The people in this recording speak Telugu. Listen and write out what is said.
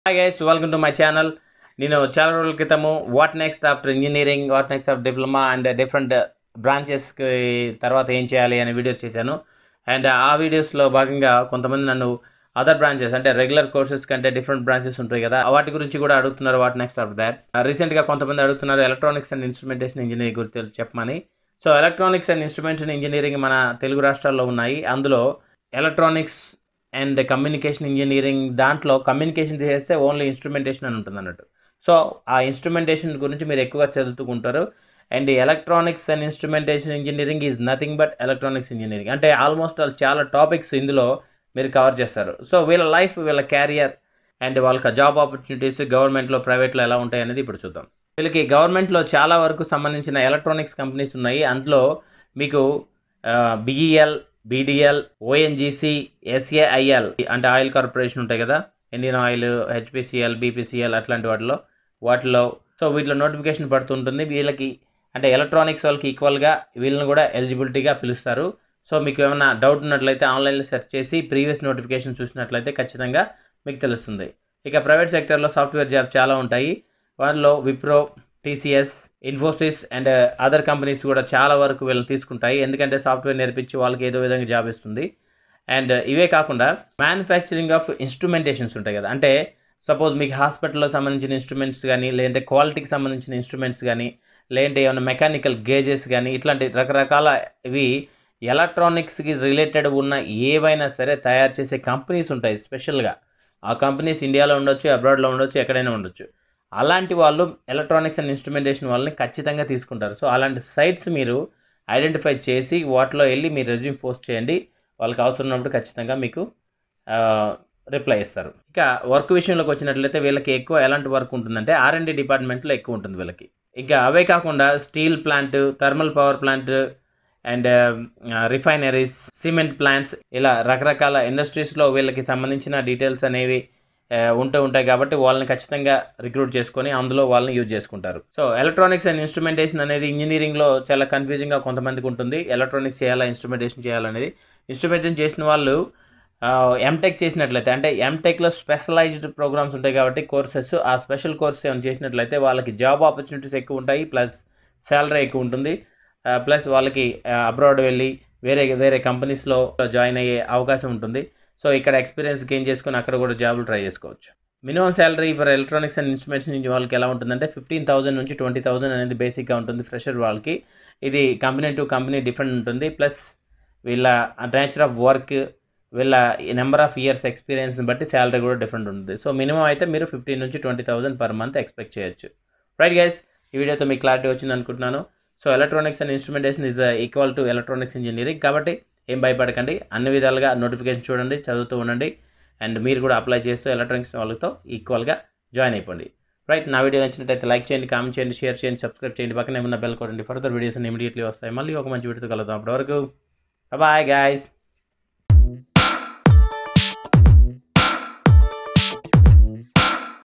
hi guys welcome to my channel నేను చాలా రోజుల క్రితము what next after engineering what next of diploma and different బ్రాంచెస్కి తర్వాత ఏం చేయాలి అనే వీడియోస్ చేశాను అండ్ ఆ వీడియోస్లో భాగంగా కొంతమంది నన్ను అదర్ బ్రాంచెస్ అంటే రెగ్యులర్ కోర్సెస్ కంటే డిఫరెంట్ బ్రాంచెస్ ఉంటాయి కదా వాటి గురించి కూడా అడుగుతున్నారు వాట్ నెక్స్ట్ ఆఫ్ దాట్ రీసెంట్గా కొంతమంది అడుగుతున్నారు ఎలక్ట్రానిక్స్ అండ్ ఇన్స్ట్రుమెంటేషన్ ఇంజనీరింగ్ గురించి తెలు- చెప్పమని so electronics and instrumentation engineering మన తెలుగు రాష్ట్రాల్లో ఉన్నాయి అందులో ఎలక్ట్రానిక్స్ అండ్ కమ్యూనికేషన్ ఇంజనీరింగ్ దాంట్లో కమ్యూనికేషన్ చేస్తే ఓన్లీ ఇన్స్ట్రుమెంటేషన్ అని ఉంటుంది అన్నట్టు సో ఆ ఇన్స్ట్రుమెంటేషన్ గురించి మీరు ఎక్కువగా చదువుకుంటారు and electronics and instrumentation engineering is nothing but electronics engineering అంటే ఆల్మోస్ట్ ఆల్ చాలా టాపిక్స్ ఇందులో మీరు కవర్ చేస్తారు సో వీళ్ళ లైఫ్ వీళ్ళ క్యారియర్ అండ్ వాళ్ళకి జాబ్ ఆపర్చునిటీస్ గవర్నమెంట్లో ప్రైవేట్లో ఎలా ఉంటాయి అనేది ఇప్పుడు చూద్దాం వీళ్ళకి గవర్నమెంట్లో చాలా వరకు సంబంధించిన ఎలక్ట్రానిక్స్ కంపెనీస్ ఉన్నాయి అందులో మీకు బిఈఎల్ బీడిఎల్ ఓఎన్జీసీ ఎస్ఏఐఎల్ అంటే ఆయిల్ కార్పొరేషన్ ఉంటాయి కదా ఇండియన్ ఆయిల్ హెచ్పిసిఎల్ బీపీసీఎల్ అట్లాంటి వాటిలో వాటిలో సో వీటిలో నోటిఫికేషన్ పడుతుంటుంది వీళ్ళకి అంటే ఎలక్ట్రానిక్స్ వాళ్ళకి ఈక్వల్గా వీళ్ళని కూడా ఎలిజిబిలిటీగా పిలుస్తారు సో మీకు ఏమైనా డౌట్ ఉన్నట్లయితే ఆన్లైన్లో సెర్చ్ చేసి ప్రీవియస్ నోటిఫికేషన్ చూసినట్లయితే ఖచ్చితంగా మీకు తెలుస్తుంది ఇక ప్రైవేట్ సెక్టర్లో సాఫ్ట్వేర్ జాబ్ చాలా ఉంటాయి వాటిలో Wipro TCS Infosys and other companies కూడా చాలా వరకు వీళ్ళని తీసుకుంటాయి ఎందుకంటే సాఫ్ట్వేర్ నేర్పించి వాళ్ళకి ఏదో విధంగా జాబ్ ఇస్తుంది అండ్ ఇవే కాకుండా మ్యానుఫ్యాక్చరింగ్ ఆఫ్ ఇన్స్ట్రుమెంటేషన్స్ ఉంటాయి కదా అంటే సపోజ్ మీకు హాస్పిటల్లో సంబంధించిన ఇన్స్ట్రుమెంట్స్ కానీ లేదంటే క్వాలిటీకి సంబంధించిన ఇన్స్ట్రుమెంట్స్ కానీ లేదంటే ఏమైనా మెకానికల్ గేజెస్ కానీ ఇట్లాంటి రకరకాల ఇవి ఎలక్ట్రానిక్స్కి రిలేటెడ్ ఉన్న ఏవైనా సరే తయారు చేసే కంపెనీస్ ఉంటాయి స్పెషల్గా ఆ కంపెనీస్ ఇండియాలో ఉండొచ్చు అబ్రాడ్లో ఉండొచ్చు ఎక్కడైనా ఉండొచ్చు అలాంటి వాళ్ళు ఎలక్ట్రానిక్స్ అండ్ ఇన్స్ట్రుమెంటేషన్ వాళ్ళని ఖచ్చితంగా తీసుకుంటారు సో అలాంటి సైట్స్ మీరు ఐడెంటిఫై చేసి వాటిలో వెళ్ళి మీరు రెజ్యూమ్ పోస్ట్ చేయండి వాళ్ళకి అవసరం ఉన్నప్పుడు ఖచ్చితంగా మీకు రిప్లై ఇస్తారు ఇక వర్క్ విషయంలోకి వచ్చినట్లయితే వీళ్ళకి ఎక్కువ ఎలాంటి వర్క్ ఉంటుందంటే ఆర్ అండ్ డి డిపార్ట్మెంట్లో ఎక్కువ ఉంటుంది వీళ్ళకి ఇంకా అవే కాకుండా steel plant thermal power plant and refineries cement plants ఇలా రకరకాల ఇండస్ట్రీస్లో వీళ్ళకి సంబంధించిన డీటెయిల్స్ అనేవి ఆ, ఉంటూ ఉంటాయి కాబట్టి వాళ్ళని ఖచ్చితంగా రిక్రూట్ చేసుకొని అందులో వాళ్ళని యూజ్ చేసుకుంటారు సో ఎలక్ట్రానిక్స్ అండ్ ఇన్స్ట్రుమెంటేషన్ అనేది ఇంజనీరింగ్లో చాలా కన్ఫ్యూజింగ్గా కొంతమందికి ఉంటుంది ఎలక్ట్రానిక్స్ చేయాలా ఇన్స్ట్రుమెంటేషన్ చేయాలనేది ఇన్స్ట్రుమెంటేషన్ చేసిన వాళ్ళు ఎంటెక్ చేసినట్లయితే అంటే ఎంటెక్లో స్పెషలైజ్డ్ ప్రోగ్రామ్స్ ఉంటాయి కాబట్టి కోర్సెస్ ఆ స్పెషల్ కోర్సెస్ ఏమైనా చేసినట్లయితే వాళ్ళకి జాబ్ ఆపర్చునిటీస్ ఎక్కువ ఉంటాయి ప్లస్ శాలరీ ఎక్కువ ఉంటుంది ప్లస్ వాళ్ళకి అబ్రాడ్ వెళ్ళి వేరే వేరే కంపెనీస్లో జాయిన్ అయ్యే అవకాశం ఉంటుంది సో ఇక్కడ ఎక్స్పీరియన్స్ గెయిన్ చేసుకొని అక్కడ కూడా జాబులు ట్రై చేసుకోవచ్చు minimum salary for electronics and instruments నుంచి వాళ్ళకి ఎలా ఉంటుందంటే ఫిఫ్టీన్ థౌసండ్ నుంచి ట్వంటీ థౌసండ్ అనేది బేసిక్గా ఉంటుంది ఫ్రెషర్ వాళ్ళకి ఇది కంపెనీ టు కంపెనీ డిఫరెంట్ ఉంటుంది ప్లస్ వీళ్ళ నేచర్ ఆఫ్ వర్క్ వీళ్ళ నెంబర్ ఆఫ్ ఇయర్స్ ఎక్స్పీరియన్స్ని బట్టి శాలరీ కూడా డిఫరెంట్ ఉంటుంది సో మినిమం అయితే మీరు ఫిఫ్టీన్ నుంచి twenty thousand per month expect చేయొచ్చు రైట్ గైస్ ఈ వీడియోతో మీకు క్లారిటీ వచ్చింది అనుకుంటున్నాను so electronics and instrumentation is equal to electronics engineering కాబట్టి ఏం భయపడకండి అన్ని విధాలుగా నోటిఫికేషన్ చూడండి చదువుతూ ఉండండి అండ్ మీరు కూడా అప్లై చేస్తూ ఎలక్ట్రానిక్స్ వాళ్ళతో ఈక్వల్గా జాయిన్ అయిపోండి రైట్ నా వీడియో నచ్చినట్టయితే లైక్ చేయండి కామెంట్ చేయండి షేర్ చేయండి సబ్స్క్రైబ్ చేయండి పక్కనే ఉన్న బెల్ కొట్టండి ఫర్దర్ వీడియోస్ ఇమీడియట్లీ వస్తాయి మళ్ళీ ఒక మంచి వీడియోతో కలుద్దాం అప్పటివరకు బాయ్ గాయస్